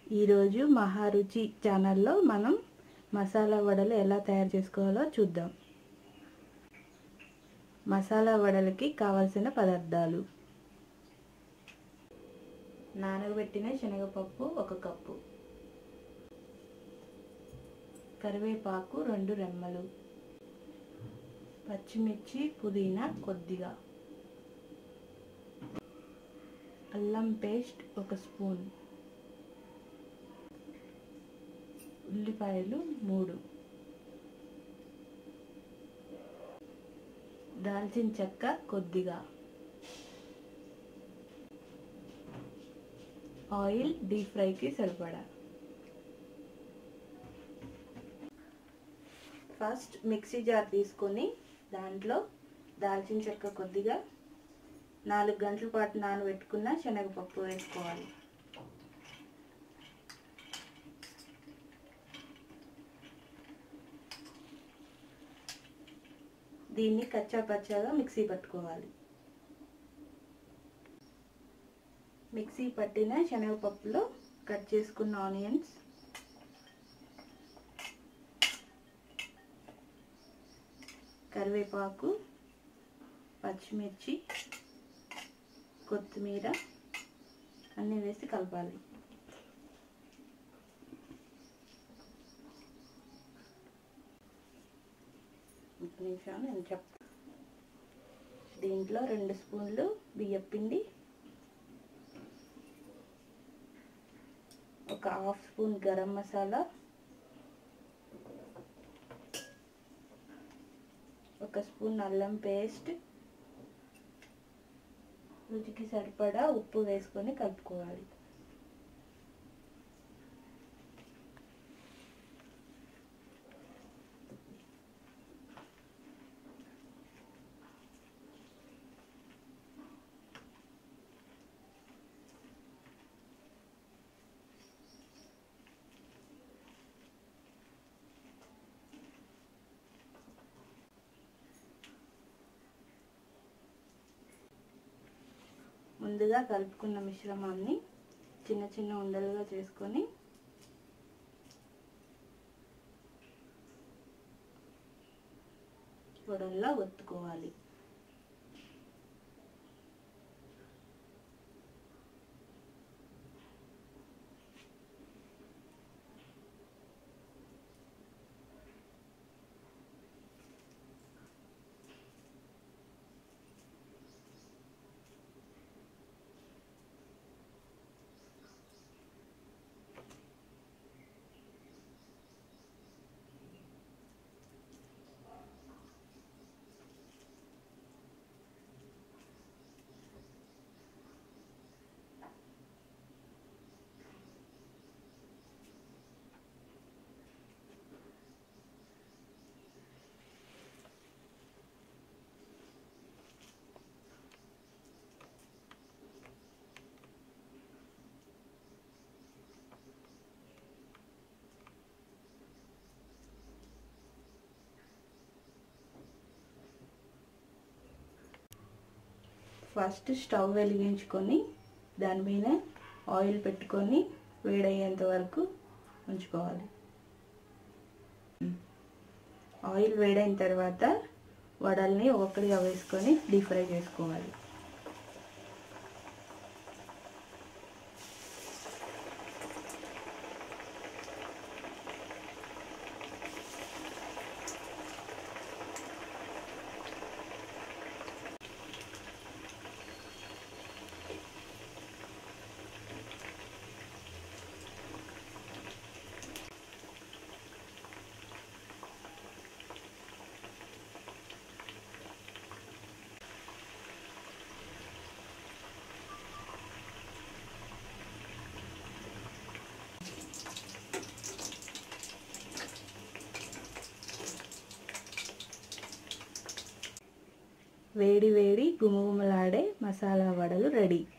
ఈరోజు మహారుచి ఛానల్లో మనం మసాలా వడలు ఎలా తయారు చేసుకోవాలో చూద్దాం మసాలా వడలకి కావలసిన పదార్థాలు నానబెట్టిన శనగపప్పు ఒక కప్పు కరివేపాకు రెండు రెమ్మలు పచ్చిమిర్చి పుదీనా కొద్దిగా అల్లం పేస్ట్ ఒక స్పూన్ ఉల్లిపాయలు మూడు దాల్చిన చెక్క కొద్దిగా ఆయిల్ డీప్ ఫ్రైకి సరిపడా ఫస్ట్ మిక్సీ జార్ తీసుకొని దాంట్లో దాల్చిన చెక్క కొద్దిగా నాలుగు గంటల పాటు నానబెట్టుకున్న శనగపప్పు వేసుకోవాలి దీన్ని కచ్చా పచ్చాగా మిక్సీ పట్టుకోవాలి మిక్సీ పట్టిన శనగపప్పులో కట్ చేసుకున్న ఆనియన్స్ కరివేపాకు పచ్చిమిర్చి కొత్తిమీర అన్నీ వేసి కలపాలి ఒక నిమిషం నేను చెప్ దీంట్లో రెండు స్పూన్లు బియ్యం పిండి ఒక హాఫ్ స్పూన్ గరం మసాలా ఒక స్పూన్ అల్లం పేస్ట్ రుచికి సరిపడా ఉప్పు వేసుకొని కలుపుకోవాలి ముందుగా కలుపుకున్న మిశ్రమాన్ని చిన్న చిన్న ఉండలుగా చేసుకొని వడల్లా ఒత్తుకోవాలి ఫస్ట్ స్టవ్ వెలిగించుకొని దాని మీద ఆయిల్ పెట్టుకొని వేడయ్యేంత వరకు ఉంచుకోవాలి ఆయిల్ వేడైన తర్వాత వడల్ని ఒక్కొక్కటిగా వేసుకొని డీప్ ఫ్రై చేసుకోవాలి వేడి వేడి గుమగుమలాడే మసాలా వడలు రెడీ